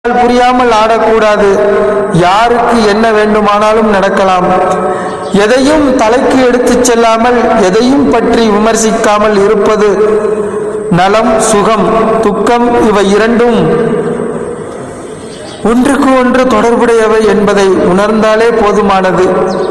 புரியாமல் ஆடக்கூடாது யாருக்கு என்ன வேண்டுமானாலும் நடக்கலாம் எதையும் தலைக்கு எடுத்துச் செல்லாமல் எதையும் பற்றி விமர்சிக்காமல் இருப்பது நலம் சுகம் துக்கம் இவை இரண்டும் ஒன்றுக்கு ஒன்று தொடர்புடையவை என்பதை உணர்ந்தாலே போதுமானது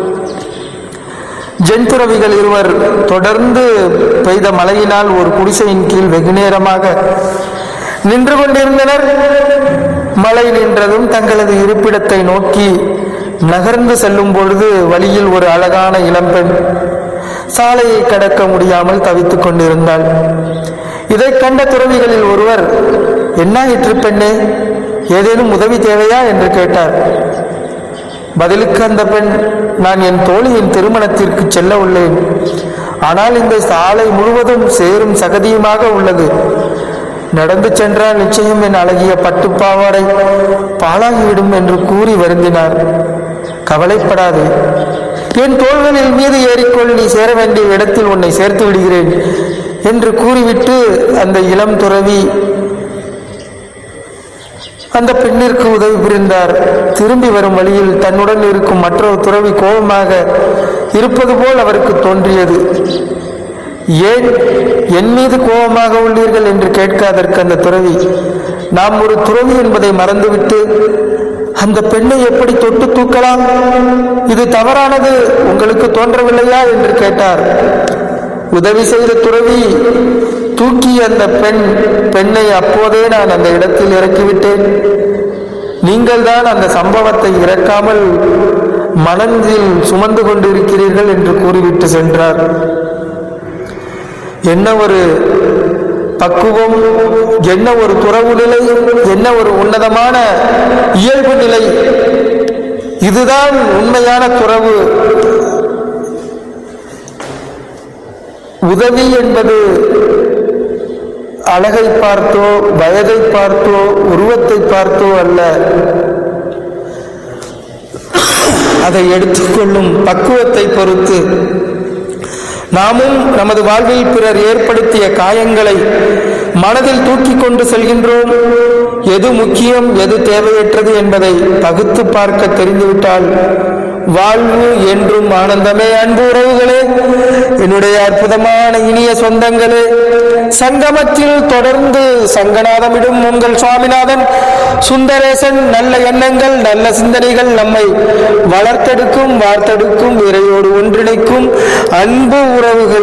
ஜென்துறவிகள் இருவர் தொடர்ந்து பெய்த மழையினால் ஒரு குடிசையின் கீழ் வெகுநேரமாக நின்று கொண்டிருந்தனர் மழை நின்றதும் தங்களது இருப்பிடத்தை நோக்கி நகர்ந்து செல்லும் பொழுது வழியில் ஒரு அழகான இளம்பெண் சாலையை கடக்க முடியாமல் தவித்துக் கொண்டிருந்தாள் இதைக் கண்ட துறவிகளில் ஒருவர் என்னாயிற்று பெண்ணே ஏதேனும் உதவி தேவையா என்று கேட்டார் பதிலுக்கு அந்த பெண் நான் என் தோழியின் திருமணத்திற்கு செல்ல உள்ளேன் ஆனால் இந்த சாலை முழுவதும் சேரும் சகதியுமாக உள்ளது நடந்து சென்றால் நிச்சயம் என் அழகிய பட்டுப்பாவாடை பாழாகிவிடும் என்று கூறி வருந்தினார் கவலைப்படாதே என் தோள்களில் மீது ஏறிக்கொள் நீ சேர வேண்டிய இடத்தில் உன்னை சேர்த்து விடுகிறேன் என்று கூறிவிட்டு அந்த இளம் துறவி அந்த பெண்ணிற்கு உதவி புரிந்தார் திரும்பி வரும் வழியில் தன்னுடன் இருக்கும் மற்றொரு துறவி கோபமாக இருப்பது போல் அவருக்கு தோன்றியது ஏன் என் மீது கோபமாக உள்ளீர்கள் என்று கேட்க அதற்கு அந்த துறவி நாம் ஒரு துறவி என்பதை மறந்துவிட்டு அந்த பெண்ணை எப்படி தொட்டு தூக்கலாம் இது தவறானது உங்களுக்கு தோன்றவில்லையா என்று கேட்டார் உதவி செய்த துறவி தூக்கி அந்த பெண் பெண்ணை அப்போதே நான் அந்த இடத்தில் இறக்கிவிட்டேன் நீங்கள் தான் அந்த சம்பவத்தை இறக்காமல் மனதில் சுமந்து கொண்டிருக்கிறீர்கள் என்று கூறிவிட்டு சென்றார் என்ன ஒரு பக்குவம் என்ன ஒரு துறவு நிலை என்ன ஒரு உன்னதமான இயல்பு நிலை இதுதான் உண்மையான துறவு உதவி என்பது அழகை பார்த்தோ வயதை பார்த்தோ உருவத்தை பார்த்தோ அல்ல அதை எடுத்துக்கொள்ளும் பக்குவத்தை பொறுத்து நாமும் நமது வாழ்வில் பிறர் ஏற்படுத்திய காயங்களை மனதில் தூக்கி கொண்டு செல்கின்றோம் எது முக்கியம் எது தேவையற்றது என்பதை பகுத்து பார்க்க தெரிந்துவிட்டால் வாழ்வு என்றும் ஆனந்தமே அன்பு உறவுகளே என்னுடைய அற்புதமான இனிய சொந்தங்களே சங்கமத்தில் தொடர்ந்து சங்கநாதமிடும் உங்கள் சுவாமிநாதன் சுந்தரேசன் நல்ல எண்ணங்கள் நல்ல சிந்தனைகள் நம்மை வளர்த்தெடுக்கும் வார்த்தெடுக்கும் இறையோடு ஒன்றிணைக்கும் அன்பு உறவுகள்